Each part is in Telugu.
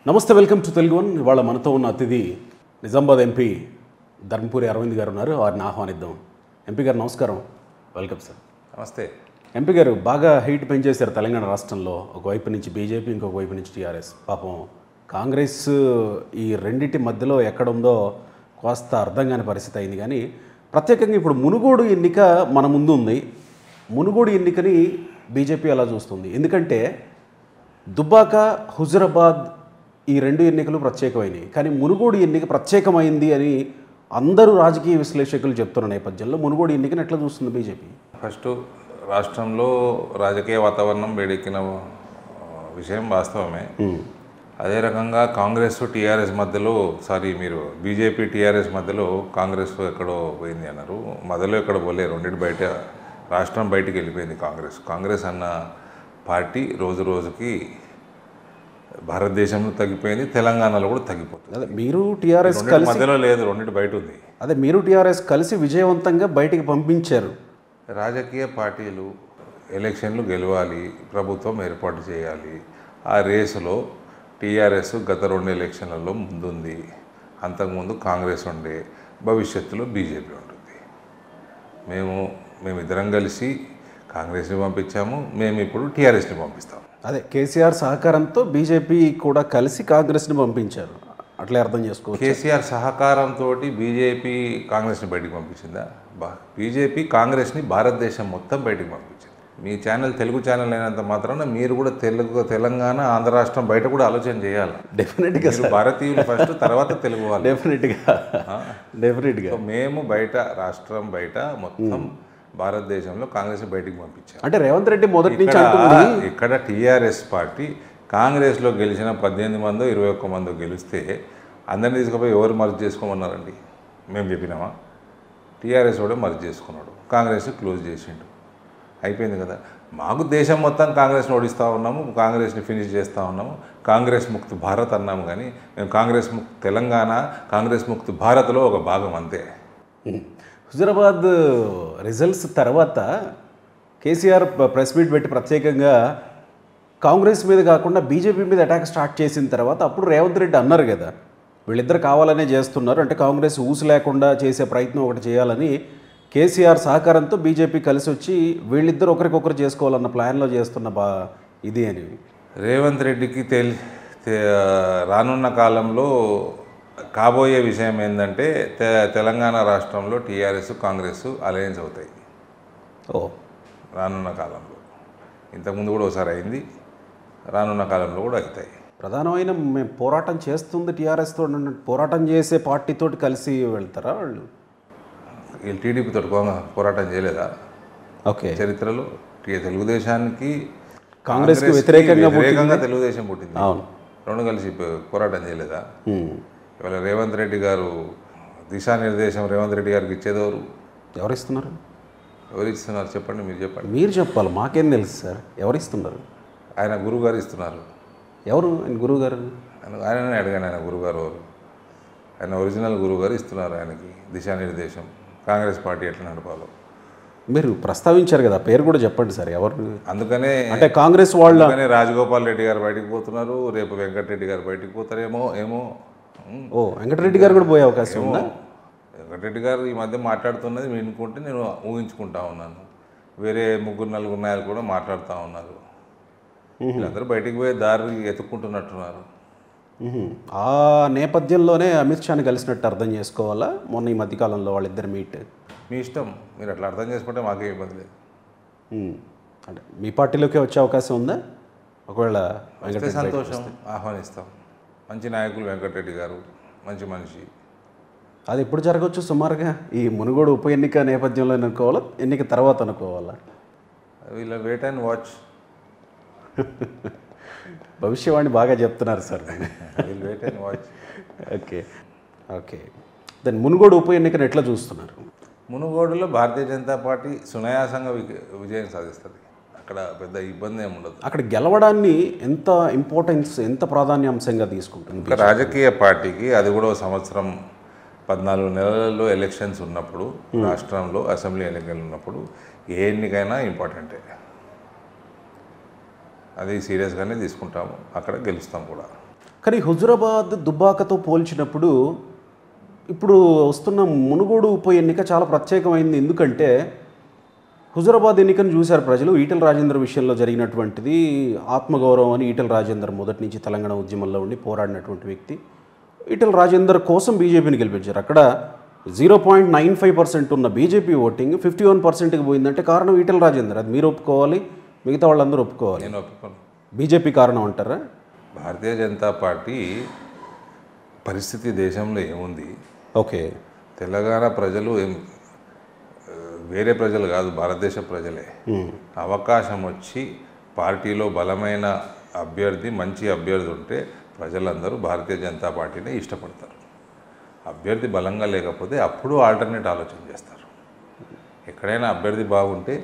నమస్తే వెల్కమ్ టు తెలుగు వన్ ఇవాళ మనతో ఉన్న అతిథి నిజామాబాద్ ఎంపీ ధర్మపురి అరవింద్ గారు ఉన్నారు వారిని ఆహ్వానిద్దాం ఎంపీ గారు నమస్కారం వెల్కమ్ సార్ నమస్తే ఎంపీ గారు బాగా హీట్ పెంచేశారు తెలంగాణ రాష్ట్రంలో ఒకవైపు నుంచి బీజేపీ ఇంకొక వైపు నుంచి టీఆర్ఎస్ పాపం కాంగ్రెస్ ఈ రెండింటి మధ్యలో ఎక్కడుందో కాస్త అర్థం కాని పరిస్థితి అయింది కానీ ప్రత్యేకంగా ఇప్పుడు మునుగోడు ఎన్నిక మన ముందు ఉంది మునుగోడు ఎన్నికని బీజేపీ అలా చూస్తుంది ఎందుకంటే దుబ్బాక హుజరాబాద్ ఈ రెండు ఎన్నికలు ప్రత్యేకమైనవి కానీ మునుగోడు ఎన్నిక ప్రత్యేకమైంది అని అందరూ రాజకీయ విశ్లేషకులు చెప్తున్న నేపథ్యంలో మునుగోడు ఎన్నికను ఎట్లా చూస్తుంది బీజేపీ ఫస్ట్ రాష్ట్రంలో రాజకీయ వాతావరణం వేడెక్కిన ఆ, విషయం వాస్తవమే అదే రకంగా కాంగ్రెస్ టీఆర్ఎస్ మధ్యలో సారీ మీరు బీజేపీ టీఆర్ఎస్ మధ్యలో కాంగ్రెస్ ఎక్కడో పోయింది అన్నారు మధ్యలో ఎక్కడ పోలే రెండింటి బయట రాష్ట్రం బయటికి వెళ్ళిపోయింది కాంగ్రెస్ కాంగ్రెస్ అన్న పార్టీ రోజు రోజుకి భారతదేశంలో తగ్గిపోయింది తెలంగాణలో కూడా తగ్గిపోతుంది అదే మీరు టీఆర్ఎస్ రెండింటి మధ్యలో లేదు రెండింటి బయట ఉంది అదే మీరు టీఆర్ఎస్ కలిసి విజయవంతంగా బయటికి పంపించారు రాజకీయ పార్టీలు ఎలక్షన్లు గెలవాలి ప్రభుత్వం ఏర్పాటు చేయాలి ఆ రేసులో టీఆర్ఎస్ గత రెండు ఎలక్షన్లలో ముందుంది అంతకుముందు కాంగ్రెస్ ఉండే భవిష్యత్తులో బీజేపీ ఉంటుంది మేము మేమిద్దరం కలిసి కాంగ్రెస్ని పంపించాము మేము ఇప్పుడు టీఆర్ఎస్ని పంపిస్తాం అదే కేసీఆర్ సహకారంతో బీజేపీ కూడా కలిసి కాంగ్రెస్ని పంపించారు అట్లే అర్థం చేసుకోవచ్చు కేసీఆర్ సహకారంతో బీజేపీ కాంగ్రెస్ని బయటికి పంపించిందా బా బీజేపీ కాంగ్రెస్ని భారతదేశం మొత్తం బయటికి పంపించింది మీ ఛానల్ తెలుగు ఛానల్ అయినంత మాత్రాన మీరు కూడా తెలుగు తెలంగాణ ఆంధ్ర రాష్ట్రం బయట కూడా ఆలోచన చేయాలి డెఫినెట్గా మీరు భారతీయులు ఫస్ట్ తర్వాత తెలుగు వాళ్ళు డెఫినెట్గా డెఫినెట్గా సో మేము బయట రాష్ట్రం బయట మొత్తం భారతదేశంలో కాంగ్రెస్ బయటికి పంపించాం అంటే రేవంత్ రెడ్డి మొదటి నుంచి ఇక్కడ అంటుంది ఇక్కడ టీఆర్ఎస్ పార్టీ కాంగ్రెస్లో గెలిచిన పద్దెనిమిది మందో ఇరవై ఒక్క మందో గెలిస్తే అందరిని తీసుకుపోయి ఎవరు మర్జ్ చేసుకోమన్నారండి మేము చెప్పినామా టీఆర్ఎస్ కూడా మర్జ్ చేసుకున్నాడు కాంగ్రెస్ క్లోజ్ చేసిండు అయిపోయింది కదా మాకు దేశం మొత్తం కాంగ్రెస్ని ఓడిస్తూ ఉన్నాము కాంగ్రెస్ని ఫినిష్ చేస్తూ ఉన్నాము కాంగ్రెస్ ముక్త్ భారత్ అన్నాము కానీ మేము కాంగ్రెస్ ముక్త్ తెలంగాణ కాంగ్రెస్ ముక్త్ భారత్లో ఒక భాగం అంతే హుజరాబాద్ రిజల్ట్స్ తర్వాత కేసీఆర్ ప- ప్రెస్ మీట్ పెట్టి ప్రత్యేకంగా కాంగ్రెస్ మీద కాకుండా బీజేపీ మీద అటాక్ స్టార్ట్ చేసిన తర్వాత అప్పుడు రేవంత్ రెడ్డి అన్నారు కదా వీళ్ళిద్దరు కావాలనే చేస్తున్నారు అంటే కాంగ్రెస్ ఊసు లేకుండా చేసే ప్రయత్నం ఒకటి చేయాలని కేసీఆర్ సహకారంతో బీజేపీ కలిసి వచ్చి వీళ్ళిద్దరు ఒకరికొకరు చేసుకోవాలన్న ప్లాన్లో చేస్తున్న బా ఇది అని రేవంత్ రెడ్డికి తెలి తె- రానున్న కాలంలో కాబోయే విషయం ఏంటంటే తె తెలంగాణ రాష్ట్రంలో టీఆర్ఎస్ కాంగ్రెస్ అలయన్స్ అవుతాయి ఓ రానున్న కాలంలో ఇంతకుముందు కూడా ఒకసారి అయింది రానున్న కాలంలో కూడా అవుతాయి ప్రధానమైన మేము పోరాటం చేస్తుంది టీఆర్ఎస్తో పోరాటం చేసే పార్టీతోటి కలిసి వెళ్తారా వాళ్ళు వీళ్ళు టీడీపీతో పోరాటం చేయలేదా ఓకే చరిత్రలో టీ- తెలుగుదేశానికి కాంగ్రెస్కి కాంగ్రెస్కి వ్యతిరేకంగా వ్యతిరేకంగా తెలుగుదేశం పుట్టింది అవును రెండు కలిసి పో- పోరాటం చేయలేదా ఉమ్. ఇవాళ రేవంత్ రెడ్డి గారు దిశానిర్దేశం రేవంత్ రెడ్డి గారికి ఇచ్చేదెవరు ఎవరు ఇస్తున్నారు ఎవరు ఇస్తున్నారు చెప్పండి మీరు చెప్పండి మీరు చెప్పాలి మాకేం తెలుసు సార్ ఎవరు ఇస్తున్నారు ఆయన గురువు గారు ఇస్తున్నారు ఎవరు ఆయన గురువు గారు ఆయన ఆయననే అడిగాను ఆయన గురుగారు ఎవరు ఆయన ఒరిజినల్ గురువు గారు ఇస్తున్నారు ఆయనకి దిశానిర్దేశం కాంగ్రెస్ పార్టీ ఎట్లా నడపాలో మీరు ప్రస్తావించారు కదా పేరు కూడా చెప్పండి సార్ ఎవరు అందుకనే అంటే కాంగ్రెస్ వాళ్ళ అందుకనే రాజగోపాల్ రెడ్డి గారు బయటికి పోతున్నారు రేపు వెంకటరెడ్డి గారు బయటికి పోతారేమో ఏమో ఉమ్, ఓ వెంకటరెడ్డి గారు కూడా పోయే అవకాశం ఏమో ఉందా వెంకటరెడ్డి గారు ఈ మధ్య మాట్లాడుతున్నది వినుకుంటే నేను ఊహించుకుంటా ఉన్నాను వేరే ముగ్గురు నలుగురు నాయకులు కూడా మాట్లాడుతూ ఉన్నారు వీళ్ళందరూ బయటికి పోయే దారి ఎత్తుక్కుంటున్నట్టున్నారు ఉహుం. ఆ నేపథ్యంలోనే అమిత్ షాని కలిసినట్టు అర్థం చేసుకోవాలా మొన్న ఈ మధ్యకాలంలో వాళ్ళిద్దరు మీట్ మీ ఇష్టం మీరు అట్లా అర్థం చేసుకుంటే మాకేం ఇబ్బంది లేదు ఉమ్. అంటే మీ పార్టీలోకి వచ్చే అవకాశం ఉందా ఒకవేళ వస్తే వెంకటరెడ్డి సంతోషం ఆహ్వానిస్తాం మంచి నాయకులు వెంకటరెడ్డి గారు మంచి మనిషి అది ఎప్పుడు జరగవచ్చు సుమారుగా ఈ మునుగోడు ఉప ఎన్నిక నేపథ్యంలో అనుకోవాలా ఎన్నిక తర్వాత అనుకోవాలా వీళ్ళ వెయిట్ అండ్ వాచ్ భవిష్యవాణి బాగా చెప్తున్నారు సార్ వీళ్ళు wait and watch okay okay దాని మునుగోడు ఉప ఎన్నికను ఎట్లా చూస్తున్నారు మునుగోడులో భారతీయ జనతా పార్టీ సునాయాసంగా విజ- విజయం సాధిస్తుంది అక్కడ పెద్ద ఇబ్బంది ఏమి ఉండదు అక్కడ గెలవడాన్ని ఎంత ఇంపార్టెన్స్ ఎంత ప్రాధాన్యాంశంగా తీసుకుంటుంది ఒక రాజకీయ పార్టీకి అది కూడా ఒక సంవత్సరం పద్నాలుగు నెలలలో ఎలక్షన్స్ ఉన్నప్పుడు రాష్ట్రంలో అసెంబ్లీ ఎన్నికలు ఉన్నప్పుడు ఏ ఎన్నికైనా ఇంపార్టెంటే అది సీరియస్గానే తీసుకుంటాము అక్కడ గెలుస్తాం కూడా కానీ హుజురాబాద్ దుబ్బాకతో పోల్చినప్పుడు ఇప్పుడు వస్తున్న మునుగోడు ఉప ఎన్నిక చాలా ప్రత్యేకమైంది ఎందుకంటే హుజురాబాద్ ఎన్నికను చూశారు ప్రజలు ఈటల రాజేందర్ విషయంలో జరిగినటువంటిది ఆత్మగౌరవం అని ఈటల రాజేందర్ మొదటి నుంచి తెలంగాణ ఉద్యమంలో ఉండి పోరాడినటువంటి వ్యక్తి ఈటల రాజేందర్ కోసం బీజేపీని గెలిపించారు అక్కడ zero point nine five percent ఉన్న బీజేపీ ఓటింగ్ ఫిఫ్టీ వన్ పర్సెంట్కి పోయిందంటే కారణం ఈటల రాజేందర్ అది మీరు ఒప్పుకోవాలి మిగతా వాళ్ళందరూ ఒప్పుకోవాలి నేను ఒప్పుకోను బీజేపీ కారణం అంటారా భారతీయ జనతా పార్టీ పరిస్థితి దేశంలో ఏముంది ఓకే తెలంగాణ ప్రజలు ఏం ఆ, వేరే ప్రజలు కాదు భారతదేశ ప్రజలే అవకాశం వచ్చి పార్టీలో బలమైన అభ్యర్థి మంచి అభ్యర్థి ఉంటే ప్రజలందరూ భారతీయ జనతా పార్టీనే ఇష్టపడతారు అభ్యర్థి బలంగా లేకపోతే అప్పుడు ఆల్టర్నేట్ ఆలోచన చేస్తారు ఎక్కడైనా అభ్యర్థి బాగుంటే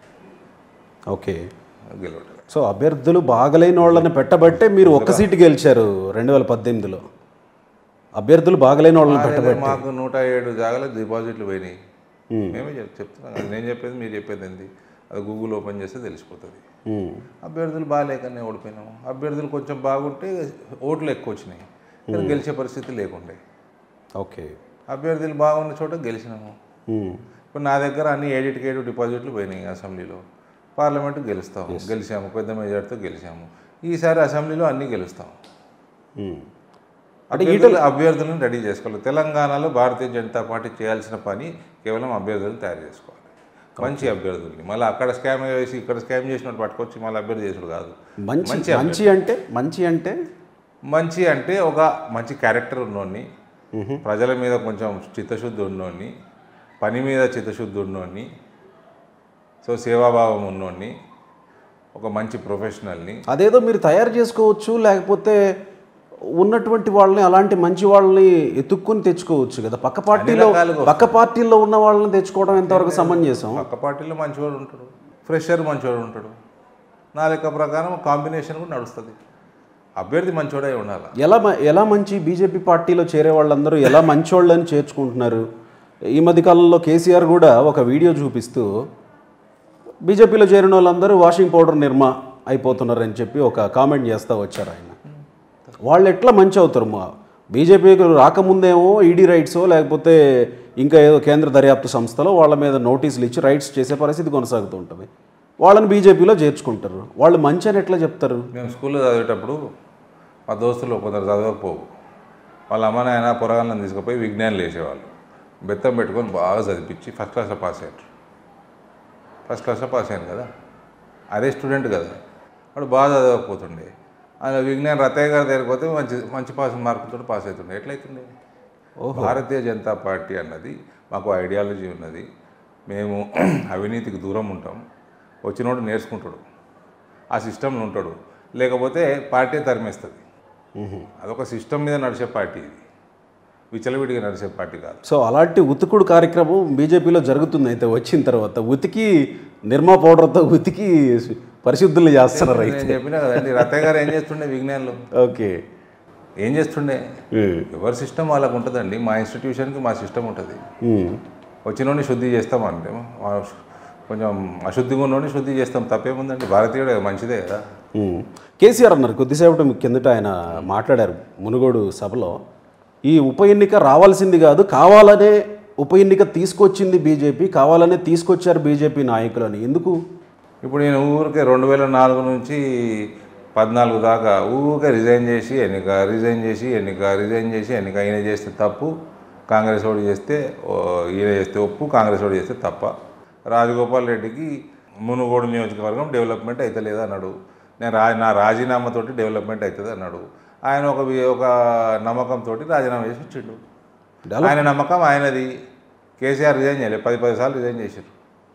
ఓకే గెలవటం సో అభ్యర్థులు బాగలేని వాళ్ళని పెట్టబట్టే మీరు ఒక్క సీటు గెలిచారు రెండు వేల పద్దెనిమిదిలో అభ్యర్థులు బాగలేని వాళ్ళని అదే పెట్టబట్టి మాకు నూట ఏడు జాగాలకు డిపాజిట్లు పోయినాయి మేమే చెప్ చెప్తున్నాం అది నేను చెప్పేది మీరు చెప్పేది ఏంది అది గూగుల్ ఓపెన్ చేస్తే తెలిసిపోతుంది ఉమ్, అభ్యర్థులు బాగాలేకనే ఓడిపోయినాము అభ్యర్థులు కొంచెం బాగుంటే ఓట్లు ఎక్కువ వచ్చినాయి కానీ గెలిచే పరిస్థితి లేకుండే ఓకే అభ్యర్థులు బాగున్న చోట గెలిచినాము ఉమ్, ఇప్పుడు నా దగ్గర అన్ని ఏడిటికి ఏడు డిపాజిట్లు పోయినాయి అసెంబ్లీలో పార్లమెంట్ గెలుస్తాం గెలిచాము పెద్ద మెజార్టీతో గెలిచాము ఈసారి అసెంబ్లీలో అన్నీ గెలుస్తాం ఉమ్. అభ్యర్థులు అభ్యర్థులను రెడీ చేసుకోవాలి తెలంగాణలో భారతీయ జనతా పార్టీ చేయాల్సిన పని కేవలం అభ్యర్థులను తయారు చేసుకోవాలి మంచి అభ్యర్థుల్ని మళ్ళీ అక్కడ స్కామ్ వేసి ఇక్కడ స్కామ్ చేసినట్టు పట్టుకొచ్చి మళ్ళీ అభ్యర్థి చేసుడు కాదు మంచి మంచి అంటే మంచి అంటే మంచి అంటే ఒక మంచి క్యారెక్టర్ ఉన్నోడిని ప్రజల మీద కొంచెం చిత్తశుద్ధి ఉన్నోడిని పని మీద చిత్తశుద్ధి ఉన్నోడిని సో సేవాభావం ఉన్నోడిని ఒక మంచి ప్రొఫెషనల్ని అదేదో మీరు తయారు చేసుకోవచ్చు లేకపోతే ఉన్నటువంటి వాళ్ళని అలాంటి మంచి వాళ్ళని ఎత్తుక్కొని తెచ్చుకోవచ్చు కదా పక్క పార్టీలో రకాలుగా పక్క పార్టీలో ఉన్న వాళ్ళని తెచ్చుకోవడం ఎంతవరకు సమంజసం పక్క పార్టీలో మంచివాడు ఉంటాడు ఫ్రెషర్ మంచివాడు ఉంటాడు నా లెక్క ప్రకారం కాంబినేషన్ కూడా నడుస్తుంది అభ్యర్థి మంచివాడే ఉండాలి ఎలా మ- ఎలా మంచి బీజేపీ పార్టీలో చేరే వాళ్ళందరూ ఎలా మంచోళ్ళని చేర్చుకుంటున్నారు ఈ మధ్య కాలంలో కేసీఆర్ కూడా ఒక వీడియో చూపిస్తూ బీజేపీలో చేరిన వాళ్ళందరూ వాషింగ్ పౌడర్ నిర్మా అయిపోతున్నారని చెప్పి ఒక కామెంట్ చేస్తూ వచ్చారు ఆయన వాళ్ళు ఎట్లా మంచి అవుతారు మా బీజేపీకి రాకముందేమో ఈడీ రైట్సో లేకపోతే ఇంకా ఏదో కేంద్ర దర్యాప్తు సంస్థలో వాళ్ళ మీద నోటీసులు ఇచ్చి రైట్స్ చేసే పరిస్థితి కొనసాగుతూ ఉంటుంది వాళ్ళని బీజేపీలో చేర్చుకుంటారు వాళ్ళు మంచి అని ఎట్లా చెప్తారు మేము స్కూల్లో చదివేటప్పుడు మా దోస్తులు కొందరు చదవకపోవు వాళ్ళ అమ్మ నాయన పొరగాళ్ళని తీసుకుపోయి విజ్ఞానులు వేసేవాళ్ళు బెత్తం పెట్టుకొని బాగా చదివించి ఫస్ట్ క్లాస్లో పాస్ అయ్యారు ఫస్ట్ క్లాస్లో పాస్ అయ్యాను కదా అదే స్టూడెంట్ కదా వాడు బాగా చదవకపోతుండే ఆయన విజ్ఞాన్ రతయ్య గారి దగ్గరికి పోతే మంచి మంచి పాస్ మార్కులతో పాస్ అవుతుండే ఎట్లయితుండే భారతీయ జనతా పార్టీ అన్నది మాకు ఐడియాలజీ ఉన్నది మేము అవినీతికి దూరం ఉంటాం వచ్చినోడు నేర్చుకుంటాడు ఆ సిస్టంలో ఉంటాడు లేకపోతే పార్టీ తరిమేస్తుంది అదొక సిస్టమ్ మీద నడిచే పార్టీ ఇది విచలవిడిగా నడిచే పార్టీ కాదు సో అలాంటి ఉతుకుడు కార్యక్రమం బీజేపీలో జరుగుతుంది అయితే వచ్చిన తర్వాత ఉతికి నిర్మా పౌడర్తో ఉతికి పరిశుద్ధులు చేస్తున్నారు అయితే నేను చెప్పినా కదండి రతయ్య గారు ఏం చేస్తుండే విజ్ఞానులు ఓకే ఏం చేస్తుండే ఎవరి సిస్టమ్ వాళ్ళకు ఉంటుందండి మా ఇన్స్టిట్యూషన్కి మా సిస్టమ్ ఉంటుంది వచ్చినోడిని శుద్ధి చేస్తామంటే మా- కొంచెం అశుద్ధిగా ఉన్నోడిని శుద్ధి చేస్తాం తప్పేముందండి భారతీయుడు కదా, మంచిదే కదా ఉమ్. కేసీఆర్ అన్నారు కొద్దిసేపటి కిందట ఆయన మాట్లాడారు మునుగోడు సభలో ఈ ఉప ఎన్నిక రావాల్సింది కాదు కావాలనే ఉప ఎన్నిక తీసుకొచ్చింది బీజేపీ కావాలనే తీసుకొచ్చారు బీజేపీ నాయకులు అని ఎందుకు ఇప్పుడు నేను ఊరికే రెండు వేల నాలుగు నుంచి పద్నాలుగు దాకా ఊరికే రిజైన్ చేసి ఎన్నిక రిజైన్ చేసి ఎన్నిక రిజైన్ చేసి ఎన్నిక ఈయన చేస్తే తప్పు కాంగ్రెస్ వాడు చేస్తే ఓ, ఈయన చేస్తే ఒప్పు కాంగ్రెస్ వాడు చేస్తే తప్ప రాజగోపాల్ రెడ్డికి మునుగోడు నియోజకవర్గం డెవలప్మెంట్ అవుతలేదు అన్నాడు నేను రా నా రాజీనామాతోటి డెవలప్మెంట్ అవుతుంది అన్నాడు ఆయన ఒక వి- ఒక నమ్మకంతో రాజీనామా చేసి వచ్చిండు ఆయన నమ్మకం ఆయనది కేసీఆర్ రిజైన్ చేయలేదు పది పది సార్లు రిజైన్ చేశారు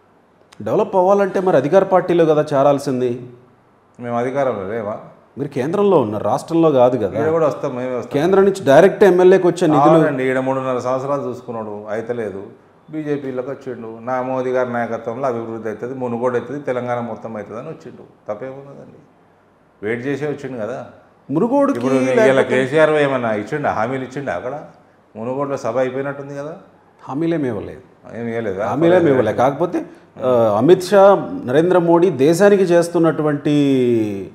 డెవలప్ అవ్వాలంటే మరి అధికార పార్టీలో కదా చేరాల్సింది మేము అధికారంలో లేవా మీరు కేంద్రంలో ఉన్నారు రాష్ట్రంలో కాదు కదా ఇక్కడ కూడా వస్తాం మేమే వస్తాం కేంద్రం నుంచి డైరెక్ట్ ఎమ్మెల్యేకి వచ్చే నిధులు అవునండి ఈడ మూడున్నర సంవత్సరాలు చూసుకున్నాడు అయితలేదు బీజేపీలోకి వచ్చిండు నా మోదీ గారి నాయకత్వంలో అభివృద్ధి అవుతుంది మునుగోడు అవుతుంది తెలంగాణ మొత్తం అవుతుంది అని వచ్చిండు తప్పేమున్నదండి వెయిట్ చేసే వచ్చిండు కదా మునుగోడుకి ఇప్పుడు ఇలా కేసీఆర్ ఏమన్నా ఇచ్చిండు హామీలు ఇచ్చిండు అక్కడ మునుగోడులో సభ అయిపోయినట్టుంది కదా హామీలేమి ఇవ్వలేదు ఏమి ఇవ్వలేదా హామీలేమి ఇవ్వలేదు కాకపోతే ఆ, అమిత్ షా నరేంద్ర మోడీ దేశానికి చేస్తున్నటువంటి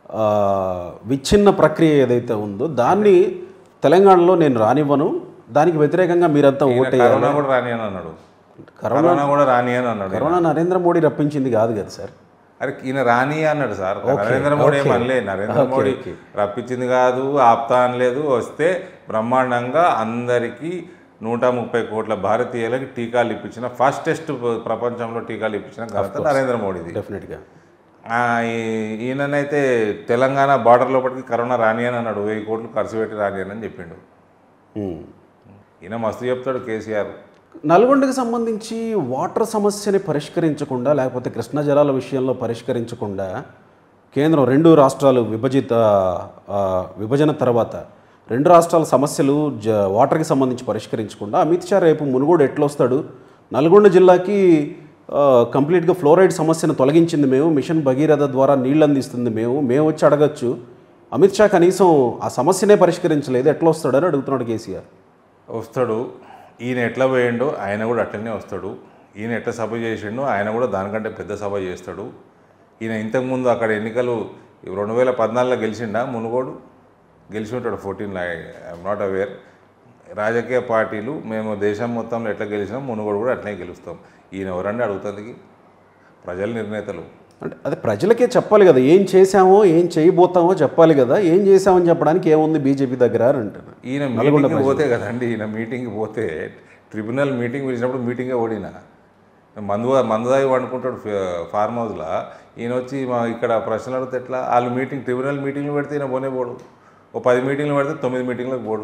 ఆ, విచ్ఛిన్న ప్రక్రియ ఏదైతే ఉందో దాన్ని తెలంగాణలో నేను రానివ్వను దానికి వ్యతిరేకంగా మీరంతా ఓటే కరోనా కూడా రాని అని అన్నాడు కరోనా కూడా రాని అని అన్నాడు కరోనా నరేంద్ర మోడీ రప్పించింది కాదు కదా సార్ అరే ఈయన రాని అన్నాడు సార్ నరేంద్ర మోడీ ఏం అనలే నరేంద్ర మోడీ రప్పించింది కాదు ఆప్తా అనలేదు వస్తే బ్రహ్మాండంగా అందరికీ నూట ముప్పై కోట్ల భారతీయులకి టీకాలు ఇప్పించిన ఫాస్టెస్ట్ ప్రపంచంలో టీకాలు ఇప్పించిన ఘనత నరేంద్ర మోడీది డెఫినెట్గా ఆ, ఈ- ఈయననైతే తెలంగాణ బార్డర్ లోపలికి కరోనా రాని అని అన్నాడు వెయ్యి కోట్లు ఖర్చు పెట్టి రాని అని చెప్పిండు ఉమ్. ఈయన మస్తు చెప్తాడు కేసీఆర్ నల్గొండకు సంబంధించి వాటర్ సమస్యని పరిష్కరించకుండా లేకపోతే కృష్ణా జలాల విషయంలో పరిష్కరించకుండా కేంద్రం రెండు రాష్ట్రాలు విభజిత ఆ, విభజన తర్వాత రెండు రాష్ట్రాల సమస్యలు జ వాటర్కి సంబంధించి పరిష్కరించకుండా అమిత్ షా రేపు మునుగోడు ఎట్లొస్తాడు నల్గొండ జిల్లాకి ఆ, కంప్లీట్గా ఫ్లోరైడ్ సమస్యను తొలగించింది మేము మిషన్ భగీరథ ద్వారా నీళ్ళు అందిస్తుంది మేము మేము వచ్చి అడగచ్చు అమిత్ షా కనీసం ఆ సమస్యనే పరిష్కరించలేదు ఎట్లా వస్తాడని అడుగుతున్నాడు కేసీఆర్ వస్తాడు ఈయన ఎట్లా పోయిండో ఆయన కూడా అట్లనే వస్తాడు ఈయన ఎట్లా సభ చేసిండో ఆయన కూడా దానికంటే పెద్ద సభ చేస్తాడు ఈయన ఇంతకుముందు అక్కడ ఎన్నికలు రెండు వేల పద్నాలుగులో గెలిచిండా మునుగోడు గెలిచి ఉంటాడు ఫోర్టీన్లో ఐఎమ్ నాట్ అవేర్ రాజకీయ పార్టీలు మేము దేశం మొత్తంలో ఎట్లా గెలిచినాం మునుగోడు కూడా అట్లనే గెలుస్తాం ఈయన ఎవరండి అడుగుతుంది ప్రజల నిర్ణేతలు అంటే అదే ప్రజలకే చెప్పాలి కదా ఏం చేశామో ఏం చేయబోతామో చెప్పాలి కదా ఏం చేశామని చెప్పడానికి ఏముంది బీజేపీ దగ్గర అని అంటారు ఈయన మీటింగ్కి పోతే కదండి ఈయన మీటింగ్కి పోతే ట్రిబ్యునల్ మీటింగ్ పిలిచినప్పుడు మీటింగే ఓడిన మందు మందుదాయి వండుకుంటాడు ఫా- ఫార్మ్ హౌస్లో ఈయన వచ్చి మా ఇక్కడ ప్రశ్నలు అడిగితే ఎట్లా వాళ్ళు మీటింగ్ ట్రిబ్యునల్ మీటింగ్లు పెడితే ఈయన పోనే పోడు ఓ పది మీటింగ్లు పెడితే తొమ్మిది మీటింగ్లకు పోడు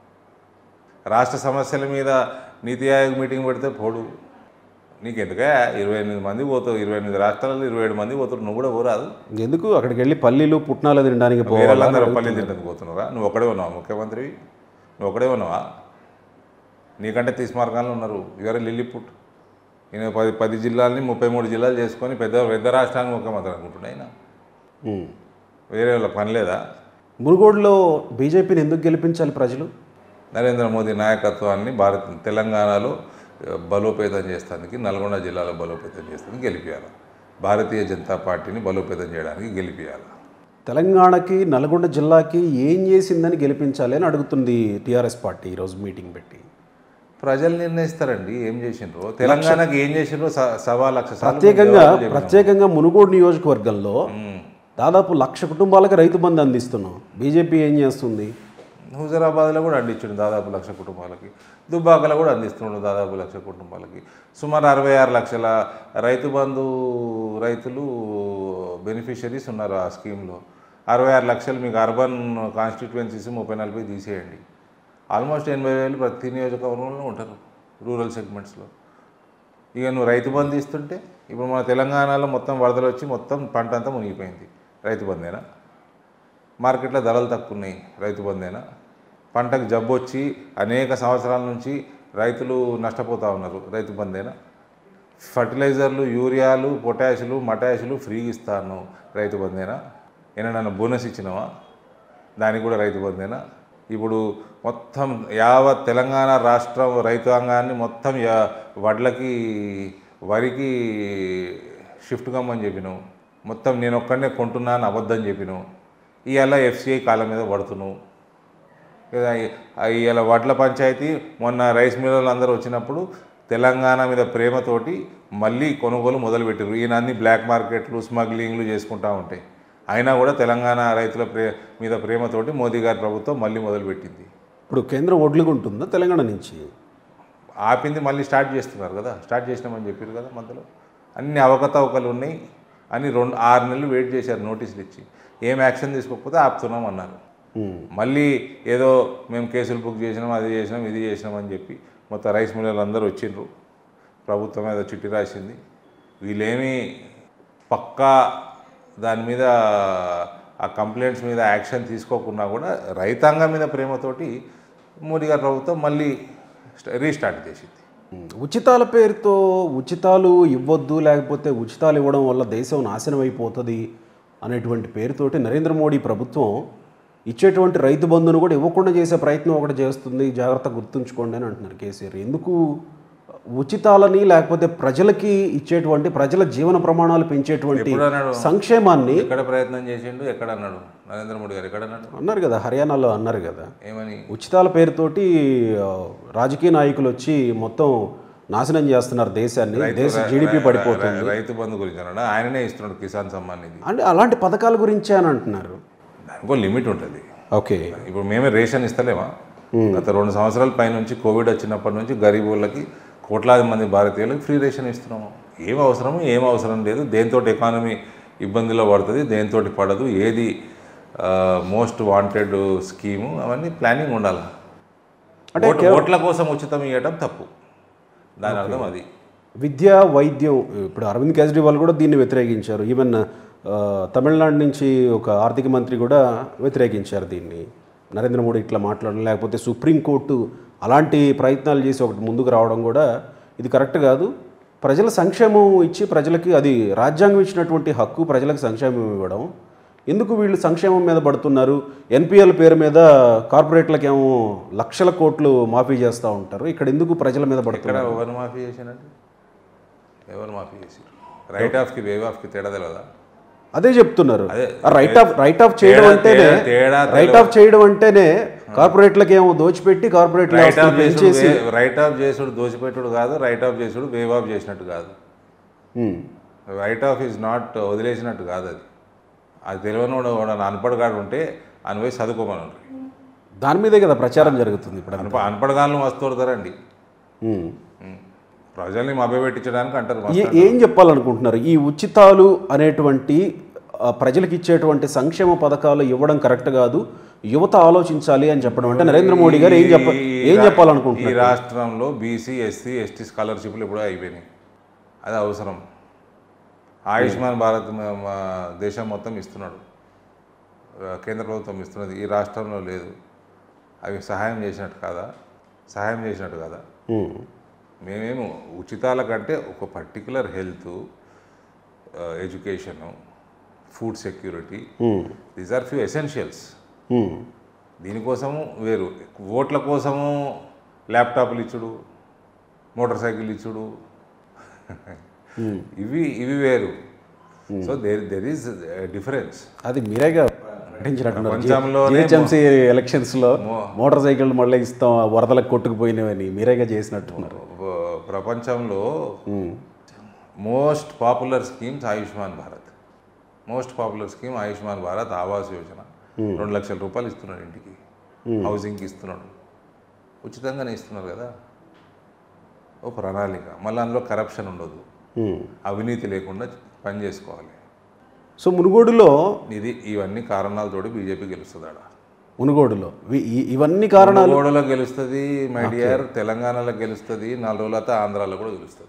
రాష్ట్ర సమస్యల మీద నీతి ఆయోగ్ మీటింగ్ పెడితే పోడు నీకు ఎందుకే ఇరవై ఎనిమిది మంది పోతావు ఇరవై ఎనిమిది రాష్ట్రాలలో ఇరవై ఏడు మంది పోతారు నువ్వు కూడా పోరాదు ఎందుకు అక్కడికి వెళ్ళి పల్లీలు పుట్నాలు తినడానికి పోవాలి వేరేళ్ళందరూ పల్లెలు తింటుంది పోతున్నారా నువ్వు ఒకడే ఉన్నావా ముఖ్యమంత్రివి నువ్వు ఒకడే ఉన్నావా నీకంటే తీసి మార్గాల్లో ఉన్నారు ఇవరే లిల్లీపుట్ ఈయన పది పది జిల్లాలని ముప్పై మూడు జిల్లాలు చేసుకొని పెద్ద పెద్ద రాష్ట్రానికి ముఖ్యమంత్రి అనుకుంటున్నా ఆయన ఉమ్. వేరే వాళ్ళ పని లేదా మునుగోడులో బీజేపీని ఎందుకు గెలిపించాలి ప్రజలు నరేంద్ర మోదీ నాయకత్వాన్ని భారత్ తెలంగాణలో ఆ, బలోపేతం చేస్తానికి నల్గొండ జిల్లాలో బలోపేతం చేస్తానికి గెలిపించాలి భారతీయ జనతా పార్టీని బలోపేతం చేయడానికి గెలిపించాలి తెలంగాణకి నల్గొండ జిల్లాకి ఏం చేసిందని గెలిపించాలి అని అడుగుతుంది టీఆర్ఎస్ పార్టీ ఈరోజు మీటింగ్ పెట్టి ప్రజలు నిర్ణయిస్తారండి ఏం చేసిండ్రో తెలంగాణకి ఏం చేసిండ్రో స- సవా లక్ష సార్లు ప్రత్యేకంగా జవాబు చెప్పినాం. ప్రత్యేకంగా మునుగోడు నియోజకవర్గంలో మ్మ్. దాదాపు లక్ష కుటుంబాలకు రైతు బంధు అందిస్తున్నాం బీజేపీ ఏం చేస్తుంది హుజరాబాద్లో కూడా అందించిండు దాదాపు లక్ష కుటుంబాలకి దుబ్బాకలో కూడా అందిస్తున్నాడు దాదాపు లక్ష కుటుంబాలకి సుమారు అరవై ఆరు లక్షల రైతు బంధు రైతులు బెనిఫిషరీస్ ఉన్నారు ఆ స్కీమ్లో అరవై ఆరు లక్షలు మీకు అర్బన్ కాన్స్టిట్యువెన్సీస్ ముప్పై నలభై తీసేయండి ఆల్మోస్ట్ ఎనభై వేలు ప్రతి నియోజకవర్గంలో ఉంటారు రూరల్ సెగ్మెంట్స్లో ఇక నువ్వు రైతు బంధు ఇస్తుంటే ఇప్పుడు మన తెలంగాణలో మొత్తం వరదలు వచ్చి మొత్తం పంట అంతా మునిగిపోయింది రైతు బందేనా మార్కెట్లో ధరలు తక్కువ ఉన్నాయి రైతు బందేనా పంటకు జబ్బు వచ్చి అనేక సంవత్సరాల నుంచి రైతులు నష్టపోతూ ఉన్నారు రైతు బందేనా ఫర్టిలైజర్లు యూరియాలు పొటాషులు మటాషులు ఫ్రీగా ఇస్తాను రైతు బందేనా ఏమైనా బోనస్ ఇచ్చినావా దానికి కూడా రైతు బందేనా ఇప్పుడు మొత్తం యావత్ తెలంగాణ రాష్ట్రం రైతాంగాన్ని మొత్తం యా- వడ్లకి వరికి షిఫ్ట్ కమ్మని చెప్పినావు మొత్తం నేను ఒక్కడనే కొంటున్నాను అబద్ధం చెప్పినావు ఇవాళ ఎఫ్సిఐ కాళ్ళ మీద పడుతున్నావు ఇవాళ వడ్ల పంచాయతీ మొన్న రైస్ మిల్లర్లు అందరూ వచ్చినప్పుడు తెలంగాణ మీద ప్రేమతోటి మళ్ళీ కొనుగోలు మొదలుపెట్టారు ఈయన అన్ని బ్లాక్ మార్కెట్లు స్మగ్లింగ్లు చేసుకుంటూ ఉంటాయి అయినా కూడా తెలంగాణ రైతుల ప్రే మీద ప్రేమతోటి మోదీ గారి ప్రభుత్వం మళ్ళీ మొదలుపెట్టింది ఇప్పుడు కేంద్రం ఒడ్లుగుంటుందా తెలంగాణ నుంచి ఆపింది మళ్ళీ స్టార్ట్ చేస్తున్నారు కదా స్టార్ట్ చేసినామని చెప్పారు కదా మధ్యలో అన్ని అవకతవకలు ఉన్నాయి అని రెండు ఆరు నెలలు వెయిట్ చేశారు నోటీసులు ఇచ్చి ఏం యాక్షన్ తీసుకోకపోతే ఆపుతున్నాం అన్నారు ఉమ్. మళ్ళీ ఏదో మేము కేసులు బుక్ చేసినాం అది చేసినాం ఇది చేసినాం అని చెప్పి మొత్తం రైస్ మిల్లర్లు అందరూ వచ్చిండ్రు ప్రభుత్వం ఏదో చిట్టి రాసింది వీళ్ళేమీ పక్కా దాని మీద ఆ కంప్లైంట్స్ మీద యాక్షన్ తీసుకోకున్నా కూడా రైతాంగం మీద ప్రేమతోటి మోడీ గారి ప్రభుత్వం మళ్ళీ స్ట- రీస్టార్ట్ చేసింది ఉమ్. ఉచితాల పేరుతో ఉచితాలు ఇవ్వద్దు లేకపోతే ఉచితాలు ఇవ్వడం వల్ల దేశం నాశనం అయిపోతుంది అనేటువంటి పేరుతోటి నరేంద్ర మోడీ ప్రభుత్వం ఇచ్చేటువంటి రైతు బంధును కూడా ఇవ్వకుండా చేసే ప్రయత్నం ఒకటి చేస్తుంది జాగ్రత్త గుర్తుంచుకోండి అని అంటున్నారు కేసీఆర్ ఎందుకు ఉచితాలని లేకపోతే ప్రజలకి ఇచ్చేటువంటి ప్రజల జీవన ప్రమాణాలు పెంచేటువంటి ఎప్పుడు అన్నాడు సంక్షేమాన్ని ఎక్కడ ప్రయత్నం చేసిండు ఎక్కడ అన్నాడు నరేంద్ర మోడీ గారు ఎక్కడ అన్నాడు అన్నారు కదా హర్యానాలో అన్నారు కదా ఏమని ఉచితాల పేరుతోటి ఆ, రాజకీయ నాయకులు వచ్చి మొత్తం నాశనం చేస్తున్నారు దేశాన్ని దేశ జీడిపి పడిపోతుంది రై- రైతు బంధు గురించి అన్నాడు ఆయననే ఇస్తున్నాడు కిసాన్ సమ్మాన్ నిధి అంటే అలాంటి పథకాల గురించే అని అంటున్నారు దానికో లిమిట్ ఉంటుంది ఓకే ఇప్పుడు మేమే రేషన్ ఇస్తలేమా గత రెండు సంవత్సరాల పై నుంచి కోవిడ్ వచ్చినప్పటి నుంచి గరీబ్ వాళ్ళకి కోట్లాది మంది భారతీయులకు ఫ్రీ రేషన్ ఇస్తున్నాము ఏం అవసరము ఏం అవసరం లేదు దేంతో ఎకానమీ ఇబ్బందిలో పడుతుంది దేంతో పడదు ఏది మోస్ట్ వాంటెడ్ స్కీము అవన్నీ ప్లానింగ్ ఉండాలి ఓట్- ఓట్ల కోసం ఉచితం ఇవ్వడం తప్పు దాని అర్థం అది విద్య వైద్యం ఇప్పుడు అరవింద్ కేజ్రీవాల్ కూడా దీన్ని వ్యతిరేకించారు ఈవెన్ ఆ, తమిళనాడు నుంచి ఒక ఆర్థిక మంత్రి కూడా వ్యతిరేకించారు దీన్ని నరేంద్ర మోడీ ఇట్లా మాట్లాడడం లేకపోతే సుప్రీంకోర్టు అలాంటి ప్రయత్నాలు చేసి ఒకటి ముందుకు రావడం కూడా ఇది కరెక్ట్ కాదు ప్రజల సంక్షేమం ఇచ్చి ప్రజలకి అది రాజ్యాంగం ఇచ్చినటువంటి హక్కు ప్రజలకు సంక్షేమం ఇవ్వడం ఎందుకు వీళ్ళు సంక్షేమం మీద పడుతున్నారు ఎన్పిఎల్ పేరు మీద కార్పొరేట్లకు ఏమో లక్షల కోట్లు మాఫీ చేస్తూ ఉంటారు ఇక్కడ ఎందుకు ప్రజల మీద పడుతున్నారు ఇక్కడ ఎవరు మాఫీ చేసినట్టు ఎవరు మాఫీ చేసారు రైట్ ఆఫ్కి వేవ్ ఆఫ్కి తేడా తెలియదా అదే చెప్తున్నారు అదే. రైట్ ఆఫ్ రైట్ ఆఫ్ చేయడం తేడా- అంటేనే తేడా- తేడా రైట్ ఆఫ్ చేయడం అంటేనే కార్పొరేట్లకు ఏమో దోచిపెట్టి కార్పొరేట్లు రైట్ ఆఫ్ పెంచేసి చేసుడు రైట్ ఆఫ్ చేసుడు దోచిపెట్టుడు కాదు రైట్ ఆఫ్ చేసుడు వేవ్ ఆఫ్ చేసినట్టు కాదు ఉమ్. రైట్ ఆఫ్ ఈజ్ నాట్ వదిలేసినట్టు కాదు అది అది తెలియనోడు వాడు అన్పడగాడు ఉంటే అని పోయి చదువుకోమని ఉంటారు దాని మీదే కదా ప్రచారం జరుగుతుంది ఇప్పుడు అన్ప అన్పడగాళ్ళు మస్తు కొడతారండి ఉమ్. ఉం. ప్రజల్ని మభ్యపెట్టించడానికి అంటారు ఏ- మస్తు. ఏం చెప్పాలనుకుంటున్నారు ఈ ఉచితాలు అనేటువంటి ఆ, ప్రజలకు ఇచ్చేటువంటి సంక్షేమ పథకాలు ఇవ్వడం కరెక్ట్ కాదు యువత ఆలోచించాలి అని చెప్పడం అంటే నరేంద్ర మోడీ గారు ఏం చెప్ప ఈ ఏం రా- చెప్పాలనుకుంటున్నారు ఈ రాష్ట్రంలో బీసీ ఎస్సీ ఎస్టీ స్కాలర్షిప్లు ఎప్పుడో అయిపోయినాయి అది అవసరం ఆయుష్మాన్ భారత్ మ- మా దేశం మొత్తం ఇస్తున్నాడు ఆ, కేంద్ర ప్రభుత్వం ఇస్తున్నది ఈ రాష్ట్రంలో లేదు అవి సహాయం చేసినట్టు కాదా సహాయం చేసినట్టు కాదా ఉమ్. మేమేమో ఉచితాల కంటే ఒక particular health education food security um. These are few essentials um. దీనికోసము వేరు ఓట్ల కోసము ల్యాప్టాప్లు ఇచ్చుడు మోటార్ సైకిల్ ఇచ్చుడు ఇవి ఇవి వేరు so there there is difference అది మీరేగా ప్రకటించినట్టున్నారు ప్రపంచంలోనే జిహెచ్ఎంసీ ఎలక్షన్స్ లో మోటార్ సైకిల్ మళ్ళీ ఇస్తాం వరదలకు కొట్టుకుపోయినవని మీరేగా చేసినట్టున్నారు ప్రపంచంలో most popular schemes Ayushman Bharat most popular scheme Ayushman Bharat Awas Yojana రెండు లక్షల రూపాయలు ఇస్తున్నాడు ఇంటికి హౌసింగ్కి ఇస్తున్నాడు ఉచితంగానే ఇస్తున్నారు కదా ఓ ప్రణాళిక మళ్ళీ అందులో కరప్షన్ ఉండదు ఉమ్. అవినీతి లేకుండా పని చేసుకోవాలి సో మునుగోడులో ఇది ఇవన్నీ కారణాలతోటి బీజేపీ గెలుస్తుంది ఆడ మునుగోడులో వి- ఈ- ఇవన్నీ కారణాలు గోడలో గెలుస్తుంది మై డియర్ తెలంగాణలో గెలుస్తుంది నాలుగు రోజులతో ఆంధ్రాలో కూడా గెలుస్తుంది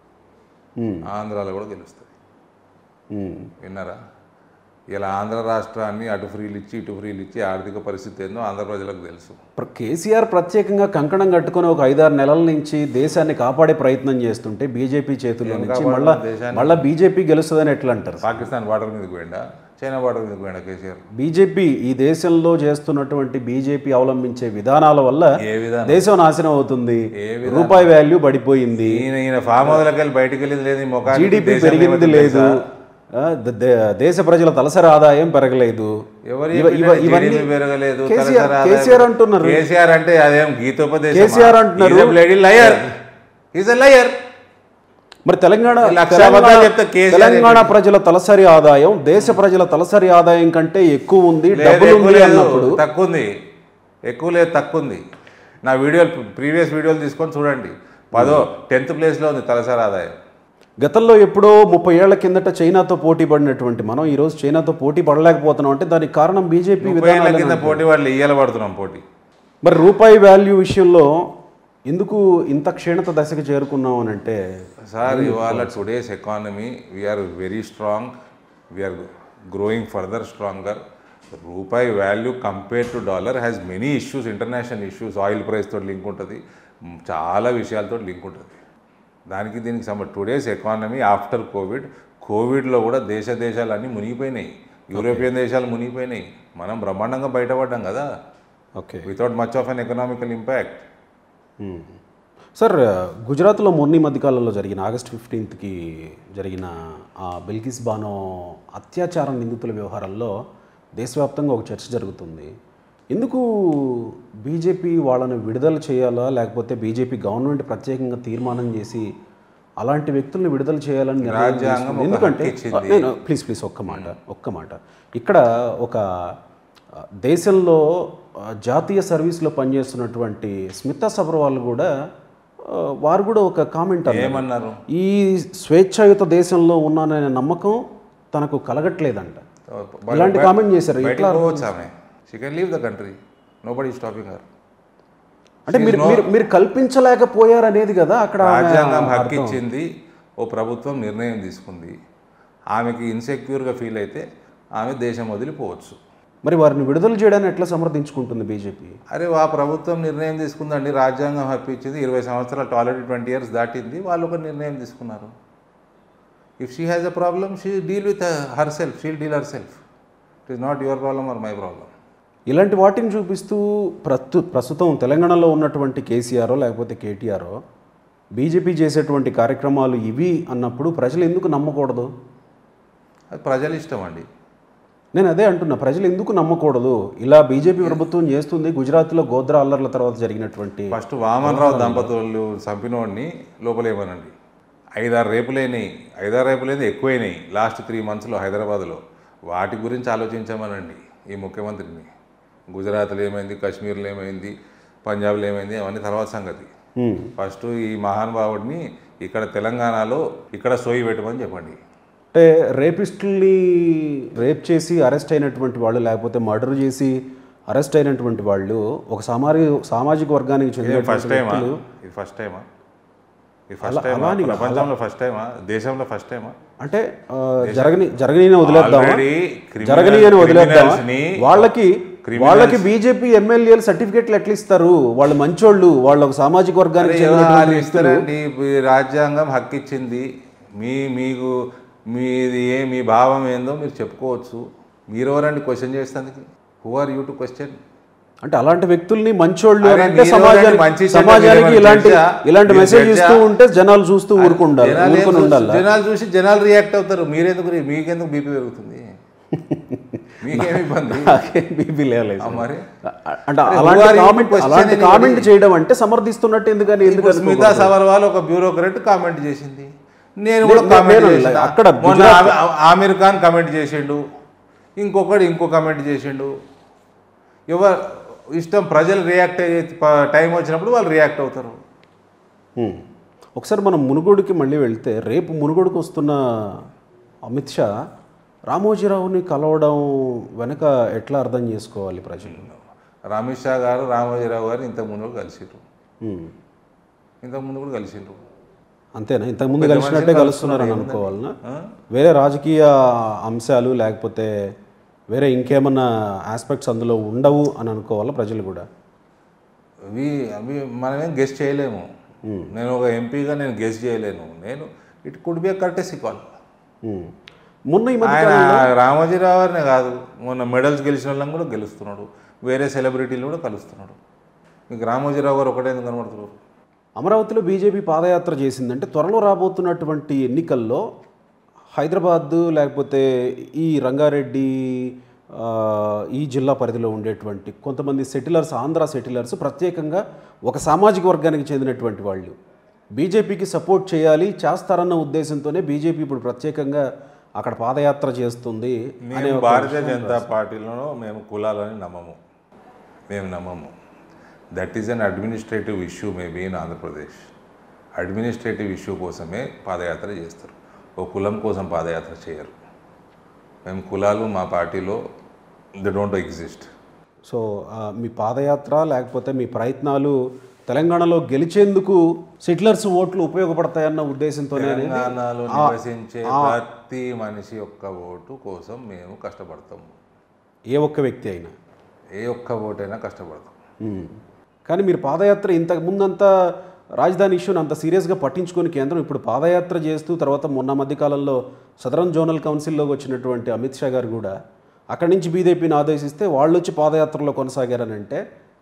ఉమ్. ఆంధ్రాలో కూడా గెలుస్తుంది ఉమ్. విన్నారా ఇలా ఆంధ్ర రాష్ట్రాన్ని అటు ఫ్రీలు ఇచ్చి ఇటు ఫ్రీలు ఇచ్చి ఆర్థిక పరిస్థితి ఏందో ఆంధ్ర ప్రజలకు తెలుసు ప్ర- కేసీఆర్ ప్రత్యేకంగా కంకణం కట్టుకుని ఒక ఐదారు నెలల నుంచి దేశాన్ని కాపాడే ప్రయత్నం చేస్తుంటే బీజేపీ చేతుల్లో నుంచి మళ్ళా దేశాన్ని? మళ్ళా బీజేపీ గెలుస్తుందని ఎట్లా అంటారు పాకిస్తాన్ బార్డర్ మీదకి పోయిండా చైనా బార్డర్ మీదకి పోయిండా కేసీఆర్ బీజేపీ ఈ దేశంలో చేస్తున్నటువంటి బీజేపీ అవలంబించే విధానాల వల్ల ఏ విధానం దేశం నాశనం అవుతుంది ఏ రూపాయి వాల్యూ పడిపోయింది ఈయన ఈయన ఫామ్ హౌస్లోకి వెళ్ళి బయటికి వెళ్ళింది లేదు ఈ ముఖానికి జీడిపి దేశం పెరిగింది ఏమవుతుందో లేదు తెలుసా? ఆ, ద- ద- దేశ ప్రజల తలసరి ఆదాయం పెరగలేదు ఎవరు ఇవ- ఇవ- చెప్పినా ఇవన్నీ జీడిపి పెరగలేదు కేసీఆర్ తలసరి ఆదాయం- కేసీఆర్ అంటున్నారు కేసీఆర్ అంటే అదేం గీతోపదేశం కేసీఆర్ అంటున్నారు. లయర్ ఈజ్ లయర్ మరి తెలంగాణ లక్ష తెలంగాణ- అబద్ధాలు చెప్తే కేసీఆర్ తెలంగాణ ప్రజల తలసరి ఆదాయం దేశ ప్రజల తలసరి ఆదాయం కంటే ఎక్కువ ఉంది లేదు, డబ్బులు ఎక్కువ ఉంది లేదు, అన్నప్పుడు తక్కువ ఉంది ఎక్కువ లేదు తక్కువ ఉంది నా వీడియోలు ప్రీవియస్ వీడియోలు తీసుకొని చూడండి పదో టెన్త్ ప్లేస్లో ఉంది తలసరి ఆదాయం గతంలో ఎప్పుడో ముప్పై ఏళ్ల కిందట చైనాతో పోటీ పడినటువంటి మనం ఈ రోజు చైనాతో పోటీ పడలేకపోతున్నాం అంటే దానికి కారణం బీజేపీ ముప్పై ఏళ్ళ విధానాలు కింద పోటీ వాళ్ళు ఇయ్యాల పడుతున్నాం పోటీ మరి రూపాయి వాల్యూ విషయంలో ఎందుకు ఇంత క్షీణత దశకు చేరుకున్నాం అని అంటే సార్ ఇవాళ today's economy we're very strong we're growing further stronger రూపాయి value compare to dollar has many issues international issues oil ప్రైస్తో లింక్ ఉంటుంది మ్, చాలా విషయాలతో లింక్ ఉంటుంది దానికి దీనికి సంబంధ టుడేస్ ఎకానమీ ఆఫ్టర్ కోవిడ్ కోవిడ్లో కూడా దేశ దేశాలన్నీ మునిగిపోయినాయి యూరోపియన్ దేశాలు మునిగిపోయినాయి మనం బ్రహ్మాండంగా బయటపడ్డాం కదా okay without much of un economical impact sir గుజరాత్లో మొన్న ఈ మధ్యకాలంలో జరిగిన ఆగస్ట్ ఫిఫ్టీన్త్కి జరిగిన ఆ బిల్కిస్ బానో అత్యాచార నిందితుల వ్యవహారంలో దేశవ్యాప్తంగా ఒక చర్చ జరుగుతుంది ఎందుకు బీజేపీ వాళ్ళని విడుదల చేయాలా లేకపోతే బీజేపీ గవర్నమెంట్ ప్రత్యేకంగా తీర్మానం చేసి అలాంటి వ్యక్తుల్ని విడుదల చేయాలని నిర్ణయం రాజ్యాంగం తీసుకుంది? ఒక ఎందుకంటే హక్కు ఇచ్చింది. నేను ప్లీజ్ ప్లీజ్ ఒక్క మాట ఒక్క మాట ఇక్కడ ఒక ఆ, దేశంలో ఆ, జాతీయ సర్వీస్లో పనిచేస్తున్నటువంటి స్మితా సబర్వాల్ కూడా ఆ, వారు కూడా ఒక కామెంట్ అన్నారు ఏమన్నారు ఈ స్వేచ్ఛాయుత దేశంలో ఉన్నాననే నమ్మకం తనకు కలగట్లేదంట ఇలాంటి కామెంట్ చేశారు బయటకు పోవచ్చు ఆమె she can leave the country nobody stopping her అంటే మీరు మీరు మీరు కల్పించలేకపోయారు అనేది కదా అక్కడ ఆమె రాజ్యాంగం హక్కు ఇచ్చింది ఓ ప్రభుత్వం నిర్ణయం తీసుకుంది ఆమెకి ఇన్సెక్యూర్గా ఫీల్ అయితే ఆమె దేశం వదిలిపోవచ్చు మరి వారిని విడుదల చేయడాన్ని ఎట్లా సమర్థించుకుంటుంది బీజేపీ అరే ఆ ప్రభుత్వం నిర్ణయం తీసుకుందండి రాజ్యాంగం హక్కు ఇచ్చింది ఇరవై సంవత్సరాలు ఆల్రెడీ ట్వంటీ ఇయర్స్ దాటింది వాళ్ళు ఒక నిర్ణయం తీసుకున్నారు if she has a problem she deal with herself she'll deal herself it is not your problem or my problem ఇలాంటి వాటిని చూపిస్తూ ప్రస్తు ప్రస్తుతం తెలంగాణలో ఉన్నటువంటి కేసీఆర్ లేకపోతే కేటీఆర్ బీజేపీ చేసేటువంటి కార్యక్రమాలు ఇవి అన్నప్పుడు ప్రజలు ఎందుకు నమ్మకూడదు అది ప్రజల ఇష్టం అండి నేను అదే అంటున్నా ప్రజలు ఎందుకు నమ్మకూడదు ఇలా బీజేపీ ప్రభుత్వం చేస్తుంది గుజరాత్లో గోద్రా అల్లర్ల తర్వాత జరిగినటువంటి ఫస్ట్ వామన్రావు దంపతులు చంపినోడిని లోపలేమనండి ఐదారు రేపులైనాయి ఐదారు రేపులైంది ఎక్కువైనాయి లాస్ట్ త్రీ మంత్స్లో హైదరాబాద్లో వాటి గురించి ఆలోచించామనండి ఈ ముఖ్యమంత్రిని గుజరాత్లో ఏమైంది కాశ్మీర్లో ఏమైంది పంజాబ్లో ఏమైంది అవన్నీ తర్వాత సంగతి హ్మ్. ఫస్ట్ ఈ మహానుభావుడిని ఇక్కడ తెలంగాణలో ఇక్కడ సోయి పెట్టమని చెప్పండి అంటే రేపిస్టుల్ని రేప్ చేసి అరెస్ట్ అయినటువంటి వాళ్ళు లేకపోతే మర్డర్ చేసి అరెస్ట్ అయినటువంటి వాళ్ళు ఒక సామాజిక సామాజిక వర్గానికి చెందిన ఫస్ట్ టైమా ఇది ఫస్ట్ టైమా ఇది ఫస్ట్ టైమా ప్రపంచంలో ఫస్ట్ టైమా దేశంలో ఫస్ట్ టైమా అంటే ఆ, జరగని జరగని వదిలేద్దామా Already criminal- జరగని అని వదిలేద్దామా criminals ని- వాళ్ళకి వాళ్ళకి బీజేపీ ఎమ్మెల్యేలు సర్టిఫికెట్లు ఎట్లా ఇస్తారు వాళ్ళు మంచోళ్ళు వాళ్ళు ఒక సామాజిక వర్గానికి అరే, చెందినటువంటి వాళ్ళు వ్యక్తులు ఇస్తారండి ఈ రాజ్యాంగం హక్కు ఇచ్చింది మీ మీకు మీది ఏ మీ భావం ఏందో మీరు చెప్పుకోవచ్చు మీరు ఎవరండి క్వశ్చన్ చేస్తానికి who are you to question అంటే అలాంటి వ్యక్తుల్ని మంచోళ్ళు అని అరే, అంటే మీరు సమాజానికి ఎవరైనా మంచి చెడ్డ సమాజానికి మీరు ఇలాంటి జడ్జా? ఇలాంటి మీరు మెసేజ్ జడ్జా? ఇస్తూ ఉంటే జనాలు చూస్తూ ఊరుకుండాలి జనాలు ఏం ఊరుకుని చూసి- ఉండాలి జనాలు చూసి జనాలు రియాక్ట్ అవుతారు మీరెందుకు రి- మీకెందుకు బీపీ పెరుగుతుంది మీకేం ఇబ్బంది నాకేం బీపీ లేదు ఆ, మరి అంటే అరే, అలాంటి who are you to comment question అలాంటి anybody? కామెంట్ చేయడం అంటే సమర్థిస్తున్నట్టు ఎందుకని ఎందుకు ఇప్పుడు స్మితా అనుకోకూడదు? సబర్వాల్ ఒక బ్యూరోక్రాట్ కామెంట్ చేసింది నేను కూడా నేను- కామెంట్ నేను చేసిన అక్కడ మొన్న గుజరాత్- ఆమి- ఆమీర్ ఖాన్ కామెంట్ చేసిండు ఇంకొకడు ఇంకో కామెంట్ చేసిండు ఎవరు ఇష్టం ప్రజలు రియాక్ట్ అయ్యే ప- టైం వచ్చినప్పుడు వాళ్ళు రియాక్ట్ అవుతారు హ్మ్. ఒకసారి మనం మునుగోడుకి మళ్ళీ వెళ్తే రేపు మునుగోడుకు వస్తున్న అమిత్ షా రామోజీరావుని కలవడం వెనక ఎట్లా అర్థం చేసుకోవాలి ప్రజలు అమిత్ షా గారు రామోజీరావు గారు ఇంతకు ముందు కూడా కలిసిండ్రు హ్మ్. ఇంతకు ముందు కూడా కలిసిండ్రు అంతేనా ఇంతకుముందు పెద్ద కలిసినట్టే మనిషిని కలుస్తున్నారని కలుస్తున్నారు, అనుకోవాలనా ఆ? వేరే రాజకీయ అంశాలు లేకపోతే వేరే ఇంకేమన్నా ఆస్పెక్ట్స్ అందులో ఉండవు అని అనుకోవాలా ప్రజలు కూడా అవి అవి మనమేం గెస్ట్ చేయలేము నేను ఒక ఎంపీగా నేను గెస్ట్ చేయలేను నేను it could be courtesy call hmm. మొన్న ఈ మధ్య ఆయన రామోజీరావు గారినే కాదు మొన్న మెడల్స్ గెలిచిన వాళ్ళని కూడా గెలుస్తున్నాడు వేరే సెలబ్రిటీలు కూడా కలుస్తున్నాడు మీకు రామోజీరావు గారు ఒకటే ఎందుకు కనబడుతున్నారు అమరావతిలో బీజేపీ పాదయాత్ర చేసిందంటే త్వరలో రాబోతున్నటువంటి ఎన్నికల్లో హైదరాబాద్ లేకపోతే ఈ రంగారెడ్డి ఆ, ఈ జిల్లా పరిధిలో ఉండేటువంటి కొంతమంది సెటిలర్స్ ఆంధ్ర సెటిలర్స్ ప్రత్యేకంగా ఒక సామాజిక వర్గానికి చెందినటువంటి వాళ్ళు బీజేపీకి సపోర్ట్ చేయాలి చేస్తారన్న ఉద్దేశంతోనే బీజేపీ ఇప్పుడు ప్రత్యేకంగా అక్కడ పాదయాత్ర చేస్తుంది అనే మేము ఒక భారతీయ జనతా పార్టీలో మేము కులాలని నమ్మము మేము నమ్మము that is an administrative issue maybe in Andhra Pradesh administrative issue కోసమే పాదయాత్ర చేస్తారు ఓ కులం కోసం పాదయాత్ర చేయరు మేము కులాలు మా పార్టీలో ది డోంట్ ఎగ్జిస్ట్ సో ఆ, మీ పాదయాత్ర లేకపోతే మీ ప్రయత్నాలు తెలంగాణలో గెలిచేందుకు సెటిలర్స్ ఓట్లు ఉపయోగపడతాయన్న ఉద్దేశంతోనే అనేది తెలంగాణలో నివసించే ప్రతి మనిషి యొక్క ఓటు కోసం మేము కష్టపడతాము ఏ ఒక్క వ్యక్తి అయినా ఏ ఒక్క ఓటైనా కష్టపడతాం ఉమ్. కానీ మీరు పాదయాత్ర ఇంతకు ముందంతా రాజధాని ఇష్యూని అంత సీరియస్గా పట్టించుకొని కేంద్రం ఇప్పుడు పాదయాత్ర చేస్తూ తర్వాత మొన్న మధ్య కాలంలో సదరన్ జోనల్ కౌన్సిల్లోకి వచ్చినటువంటి అమిత్ షా గారు కూడా అక్కడి నుంచి బీజేపీని ఆదేశిస్తే వాళ్ళు వచ్చి పాదయాత్రలో కొనసాగారని అంటే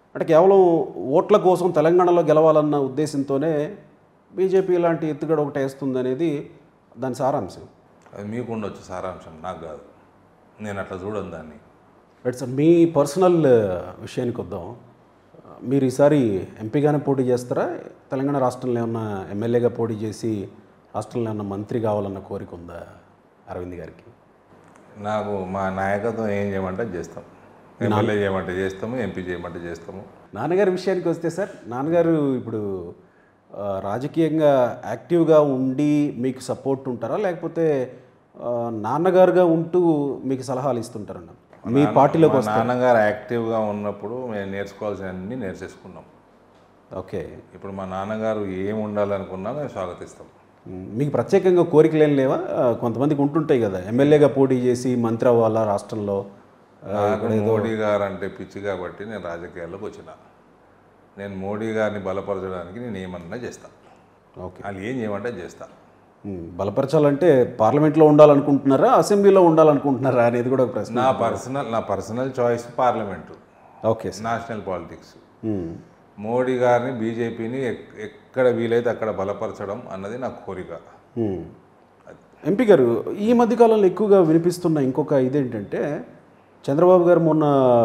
అంటే కేవలం ఓట్ల కోసం తెలంగాణలో గెలవాలన్న ఉద్దేశంతోనే బీజేపీ ఇలాంటి ఎత్తుగడ ఒకటి వేస్తుంది అనేది దాని సారాంశం అది మీకు ఉండొచ్చు సారాంశం నాకు కాదు నేను అట్లా చూడను దాన్ని రైట్ సార్ మీ పర్సనల్ విషయానికి వద్దాం మీరు ఈసారి ఎంపీగానే పోటీ చేస్తారా తెలంగాణ రాష్ట్రంలో ఏమన్నా ఎమ్మెల్యేగా పోటీ చేసి రాష్ట్రంలో ఏమన్నా మంత్రి కావాలన్న కోరిక ఉందా అరవింద్ గారికి నాకు మా నాయకత్వం ఏం చేయమంటే అది చేస్తాం ఎమ్మెల్యే చేయమంటే చేస్తాము ఎంపీ చేయమంటే చేస్తాము నాన్నగారి విషయానికి వస్తే సార్ నాన్నగారు ఇప్పుడు ఆ, రాజకీయంగా యాక్టివ్గా ఉండి మీకు సపోర్ట్ ఉంటారా లేకపోతే ఆ, నాన్నగారుగా ఉంటూ మీకు సలహాలు ఇస్తుంటారన్న మీ పార్టీలోకి మా వస్తే నాన్నగారు యాక్టివ్గా ఉన్నప్పుడు మేము నేర్చుకోవాల్సినవన్నీ నేర్చేసుకున్నాం ఓకే ఇప్పుడు మా నాన్నగారు ఏం ఉండాలనుకున్నా మేము స్వాగతిస్తాం మ్, మీకు ప్రత్యేకంగా కోరికలు ఏం లేవా ఆ, కొంతమందికి ఉంటుంటాయి కదా ఎమ్మెల్యేగా పోటీ చేసి మంత్రి అవ్వాలా రాష్ట్రంలో ఆ, నాకు మోడీ గారు అంటే పిచ్చి కాబట్టి నేను రాజకీయాల్లోకి వచ్చిన నేను మోడీ గారిని బలపరచడానికి నేను ఏమన్నా చేస్తా ఓకే వాళ్ళు ఏం చేయమంటే చేస్తా మ్, బలపరచాలంటే పార్లమెంట్లో ఉండాలనుకుంటున్నారా అసెంబ్లీలో ఉండాలనుకుంటున్నారా అనేది కూడా ఒక ప్రశ్న నా పర్సనల్ నా personal choice parliament okay sir national politics hmm, Modi గారిని బీజేపీని ఎక్- ఎక్కడ వీలైతే అక్కడ బలపరచడం అన్నది నా కోరిక మ్. ఎంపీ గారు ఈ మధ్యకాలంలో ఎక్కువగా వినిపిస్తున్న ఇంకొక ఇదేంటంటే చంద్రబాబు గారు మొన్న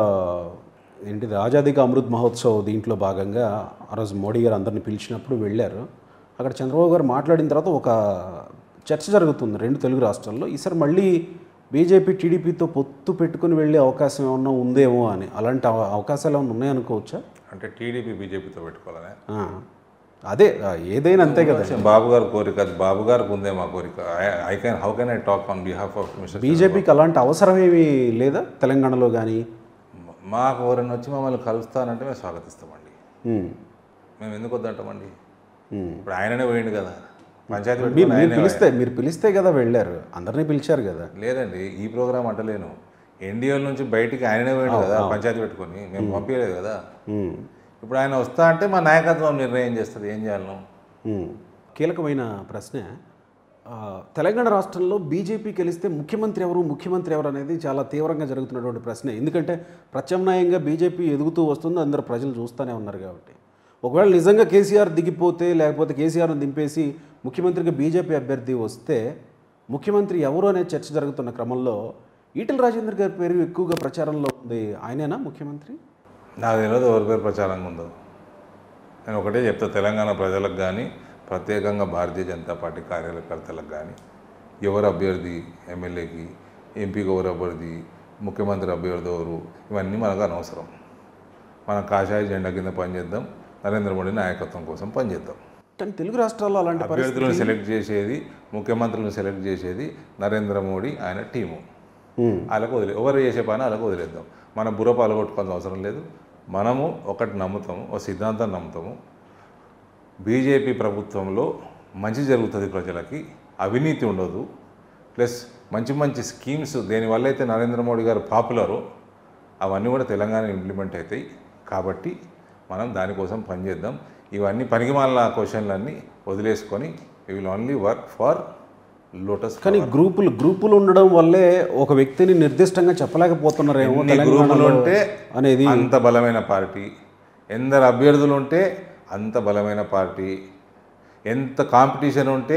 ఏంటిది ఆజాదీ కా అమృత్ మహోత్సవ్ దీంట్లో భాగంగా ఆ రోజు మోడీ గారు అందరిని పిలిచినప్పుడు వెళ్ళారు అక్కడ చంద్రబాబు గారు మాట్లాడిన తర్వాత ఒక చర్చ జరుగుతుంది రెండు తెలుగు రాష్ట్రాల్లో ఈసారి మళ్ళీ బీజేపీ టీడీపీతో పొత్తు పెట్టుకుని వెళ్ళే అవకాశం ఏమన్నా ఉందేమో అని అలాంటి అవ- అవకాశాలు ఏమైనా ఉన్నాయనుకోవచ్చా అంటే టీడీపీ బీజేపీతో పెట్టుకోవాలనే ఆ, అదే ఆ, ఏదైనా అంతే కదా బాబు గారి కోరిక అది బాబు గారికి ఉందే మా కోరిక I can how can I talk on behalf of mister బీజేపీకి అలాంటి అవసరం ఏమీ లేదా తెలంగాణలో కానీ మాకు ఎవరైనా వచ్చి మమ్మల్ని కలుస్తానంటే మేము స్వాగతిస్తామండి మేము ఎందుకు వద్దంటామండి ఇప్పుడు ఆయననే పోయిండు కదా పంచాయతీ మీరు పెట్టుకుని మీరు ఆయనే పిలిస్తే మీరు పిలిస్తే కదా వెళ్ళారు అందరినీ పిలిచారు కదా లేదండి ఈ ప్రోగ్రామ్ అంటలేను ఎన్డీఏ నుంచి బయటికి ఆయననే పోయిండు కదా పంచాయతీ పెట్టుకొని మేము పంపించలేదు కదా ఉమ్, ఇప్పుడు ఆయన వస్తా అంటే మా నాయకత్వం నిర్ణయం చేస్తుంది ఏం చేయాలను ఉమ్. కీలకమైన ప్రశ్న ఆ, తెలంగాణ రాష్ట్రంలో బీజేపీ గెలిస్తే ముఖ్యమంత్రి ఎవరు ముఖ్యమంత్రి ఎవరు అనేది చాలా తీవ్రంగా జరుగుతున్నటువంటి ప్రశ్న ఎందుకంటే ప్రత్యామ్నాయంగా బీజేపీ ఎదుగుతూ వస్తుంది అందరు ప్రజలు చూస్తూనే ఉన్నారు కాబట్టి ఒకవేళ నిజంగా కేసీఆర్ దిగిపోతే లేకపోతే కేసీఆర్ను దింపేసి ముఖ్యమంత్రిగా బీజేపీ అభ్యర్థి వస్తే ముఖ్యమంత్రి ఎవరు అనే చర్చ జరుగుతున్న క్రమంలో ఈటల రాజేందర్ గారి పేరు ఎక్కువగా ప్రచారంలో ఉంది ఆయనేనా ముఖ్యమంత్రి నాకు తెలియదు ఎవరి పేరు ప్రచారంగా ఉందో నేను ఒకటే చెప్తా తెలంగాణ ప్రజలకు కానీ ప్రత్యేకంగా భారతీయ జనతా పార్టీ కార్యకర్తలకు కానీ ఎవరు అభ్యర్థి ఎమ్మెల్యేకి ఎంపీకి ఎవరు అభ్యర్థి ముఖ్యమంత్రి అభ్యర్థి ఎవరు ఇవన్నీ మనకు అనవసరం మనం కాషాయ జెండా కింద పనిచేద్దాం నరేంద్ర మోడీ నాయకత్వం కోసం పనిచేద్దాం కానీ తెలుగు రాష్ట్రాల్లో అలాంటి పరిస్థితి అభ్యర్థులను సెలెక్ట్ చేసేది ముఖ్యమంత్రులను సెలెక్ట్ చేసేది నరేంద్ర మోడీ ఆయన టీము ఉమ్, వాళ్ళకు వదిలే ఎవరు చేసే పని వాళ్ళకు వదిలేద్దాం మన బుర్ర పాల్గొట్టుకోవాల్సిన అవసరం లేదు మనము ఒకటి నమ్ముతాము ఒక సిద్ధాంతం నమ్ముతాము బీజేపీ ప్రభుత్వంలో మంచి జరుగుతుంది ప్రజలకి అవినీతి ఉండదు ప్లస్ మంచి మంచి స్కీమ్స్ దేనివల్ల అయితే నరేంద్ర మోడీ గారు పాపులరో అవన్నీ కూడా తెలంగాణ ఇంప్లిమెంట్ అవుతాయి కాబట్టి మనం దానికోసం పనిచేద్దాం ఇవన్నీ పనికిమాల క్వశ్చన్లన్నీ వదిలేసుకొని we will only work for lotus కానీ గ్రూపులు గ్రూపులు ఉండడం వల్లే ఒక వ్యక్తిని నిర్దిష్టంగా చెప్పలేకపోతున్నారేమో ఎన్ని గ్రూపులు తెలంగాణలో ఉంటే అనేది అంత బలమైన పార్టీ ఎందరు అభ్యర్థులు ఉంటే అంత బలమైన పార్టీ ఎంత కాంపిటీషన్ ఉంటే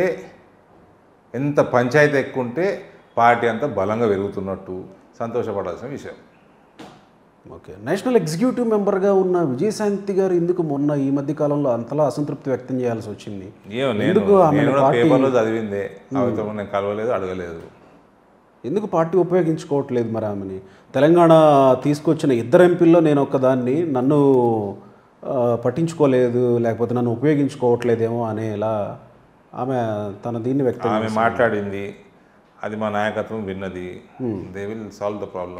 ఎంత పంచాయతీ ఎక్కువ ఉంటే పార్టీ అంత బలంగా పెరుగుతున్నట్టు సంతోషపడాల్సిన విషయం ఓకే నేషనల్ ఎగ్జిక్యూటివ్ మెంబర్గా ఉన్న విజయశాంతి గారు ఎందుకు మొన్న ఈ మధ్య కాలంలో అంతలా అసంతృప్తి వ్యక్తం చేయాల్సి వచ్చింది ఏమో నేను ఎందుకు ఆమెను నేను కూడా పార్టీ- పేపర్లో చదివిందే ఆమెతో నేను కలవలేదు అడగలేదు ఎందుకు పార్టీ ఉపయోగించుకోవట్లేదు మరి ఆమెని తెలంగాణ తీసుకొచ్చిన ఇద్దరు ఎంపీల్లో నేను ఒక్కదాన్ని నన్ను ఆ, పట్టించుకోలేదు లేకపోతే నన్ను ఉపయోగించుకోవట్లేదేమో అనేలా ఆమె తన దీన్ని వ్యక్తం ఆమె మాట్లాడింది అది మా నాయకత్వం విన్నది they will solve the problem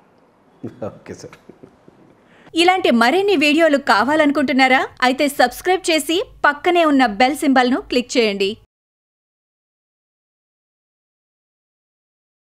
okay sir ఇలాంటి మరిన్ని వీడియోలు కావాలనుకుంటున్నారా అయితే సబ్స్క్రైబ్ చేసి పక్కనే ఉన్న బెల్ సింబల్ను క్లిక్ చేయండి